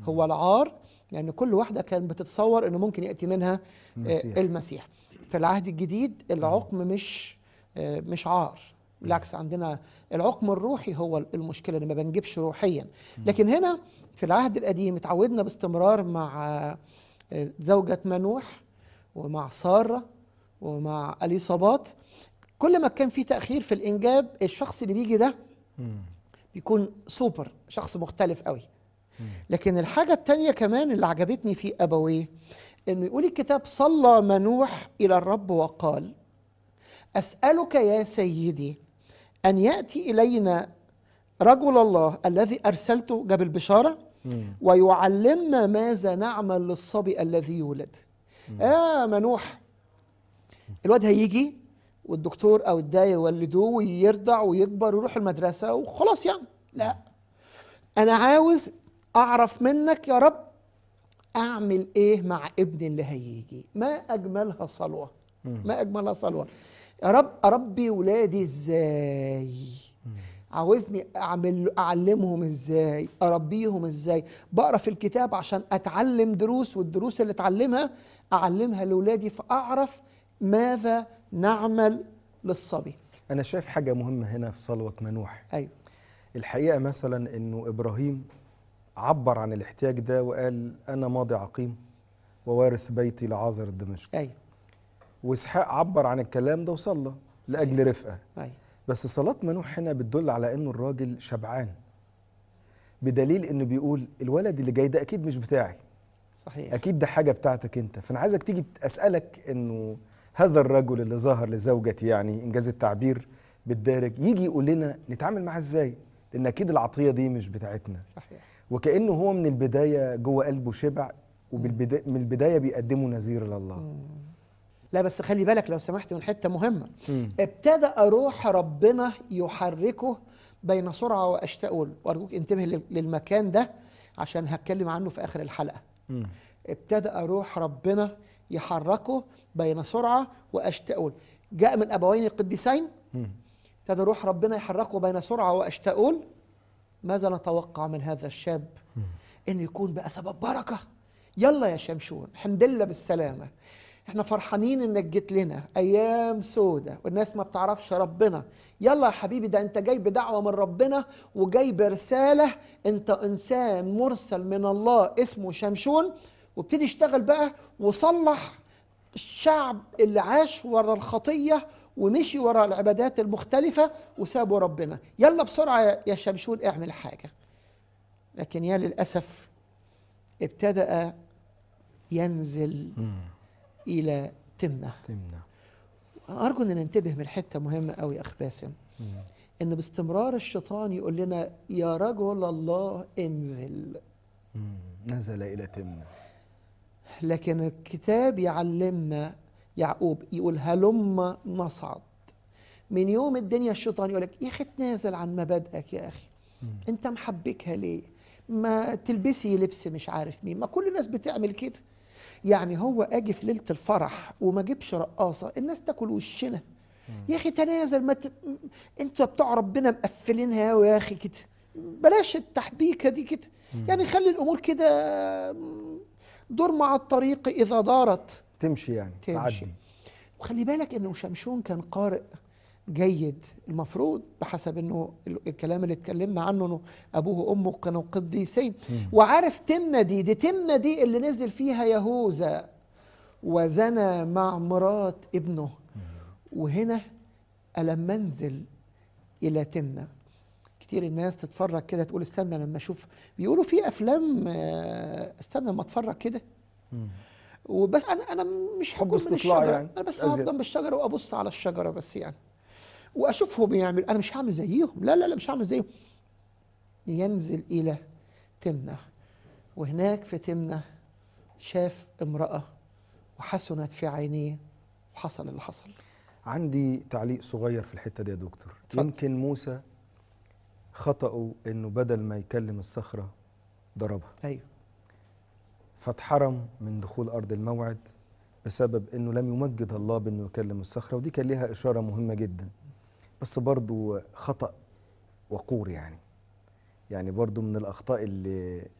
هو العار لان كل واحده كانت بتتصور انه ممكن ياتي منها آه، المسيح. المسيح في العهد الجديد العقم مش آه، مش عار بالعكس عندنا العقم الروحي هو المشكله ان ما بنجيبش روحيا لكن هنا في العهد القديم اتعودنا باستمرار مع آه، زوجة منوح ومع سارة ومع اليصابات كل ما كان في تأخير في الإنجاب الشخص اللي بيجي ده مم. بيكون سوبر شخص مختلف قوي لكن الحاجة التانية كمان اللي عجبتني في أبويه إنه يقول الكتاب صلى منوح إلى الرب وقال أسألك يا سيدي أن يأتي إلينا رجل الله الذي أرسلته جاب البشارة مم. ويعلمنا ماذا نعمل للصبي الذي يولد آه منوح الواد هيجي والدكتور او الداية يولدوه ويرضع ويكبر ويروح المدرسة وخلاص يعني لا انا عاوز اعرف منك يا رب اعمل ايه مع ابني اللي هيجي ما اجملها صلوة ما اجملها صلوة يا رب اربي ولادي ازاي عاوزني اعمل اعلمهم ازاي اربيهم ازاي بقرا في الكتاب عشان اتعلم دروس والدروس اللي اتعلمها اعلمها لاولادي فاعرف ماذا نعمل للصبي انا شايف حاجه مهمه هنا في صلوه منوح ايوه الحقيقه مثلا انه ابراهيم عبر عن الاحتياج ده وقال انا ماضي عقيم ووارث بيتي لعازر الدمشقي ايوه واسحاق عبر عن الكلام ده وصلى لاجل رفقه ايوه بس صلاة منوح هنا بتدل على انه الراجل شبعان بدليل انه بيقول الولد اللي جاي ده اكيد مش بتاعي صحيح اكيد ده حاجه بتاعتك انت فانا عايزك تيجي اسالك انه هذا الرجل اللي ظهر لزوجتي يعني انجاز التعبير بالدارج يجي يقول لنا نتعامل معاه ازاي لان اكيد العطيه دي مش بتاعتنا صحيح وكانه هو من البدايه جوه قلبه شبع وبالبدايه من البدايه بيقدمه نذير لله لا بس خلي بالك لو سمحت من حته مهمه مم. ابتدأ روح ربنا يحركه بين سرعه واشتاول وارجوك انتبه لل- للمكان ده عشان هتكلم عنه في اخر الحلقه مم. ابتدأ روح ربنا يحركه بين سرعة وأشتاول جاء من أبوين قديسين مم. ابتدى روح ربنا يحركه بين سرعة وأشتاول ماذا نتوقع من هذا الشاب إنه يكون بقى سبب بركة يلا يا شمشون الحمد لله بالسلامة احنا فرحانين انك جيت لنا ايام سودة والناس ما بتعرفش ربنا يلا يا حبيبي ده انت جاي بدعوة من ربنا وجاي برسالة انت انسان مرسل من الله اسمه شمشون وابتدي اشتغل بقى وصلح الشعب اللي عاش ورا الخطية ومشي ورا العبادات المختلفة وسابوا ربنا يلا بسرعة يا- يا شمشون اعمل حاجة لكن يا للأسف ابتدأ ينزل مم. إلى تمنة تمنع أنا أرجو أن ننتبه من حتة مهمة أوي يا أخ باسم مم. إن باستمرار الشيطان يقول لنا يا رجل الله انزل مم. نزل الى تمنع لكن الكتاب يعلمنا يعقوب يقول هلم نصعد من يوم الدنيا الشيطان يقول لك يا اخي تنازل عن مبادئك يا اخي انت محبكها ليه ما تلبسي لبس مش عارف مين ما كل الناس بتعمل كده يعني هو اجي في ليله الفرح وما اجيبش رقاصه الناس تاكل وشنا يا اخي تنازل ما ت... انت بتوع ربنا مقفلينها قوي يا اخي كده بلاش التحبيكه دي كده يعني خلي الامور كده دور مع الطريق اذا دارت تمشي يعني تمشي. تعدي وخلي بالك انه شمشون كان قارئ جيد المفروض بحسب انه ال- الكلام اللي اتكلمنا عنه انه ابوه وامه كانوا قديسين وعارف تمنة دي دي تمنة دي اللي نزل فيها يهوذا وزنى مع مرات ابنه وهنا ألم انزل الى تمنة كتير الناس تتفرج كده تقول استنى لما اشوف بيقولوا في افلام آه، استنى لما اتفرج كده وبس انا انا مش حب هكون من استطلاع الشجره يعني، انا بس أزيد. هقعد جنب الشجره وابص على الشجره بس يعني واشوفهم يعمل انا مش هعمل زيهم لا لا لا مش هعمل زيهم ينزل الى تمنه وهناك في تمنه شاف امراه وحسنت في عينيه وحصل اللي حصل عندي تعليق صغير في الحته دي يا دكتور اتفضل. يمكن موسى خطأه انه بدل ما يكلم الصخره ضربها ايوه فاتحرم من دخول ارض الموعد بسبب انه لم يمجد الله بانه يكلم الصخره ودي كان ليها اشاره مهمه جدا بس برضو خطأ وقور يعني يعني برضو من الاخطاء اللي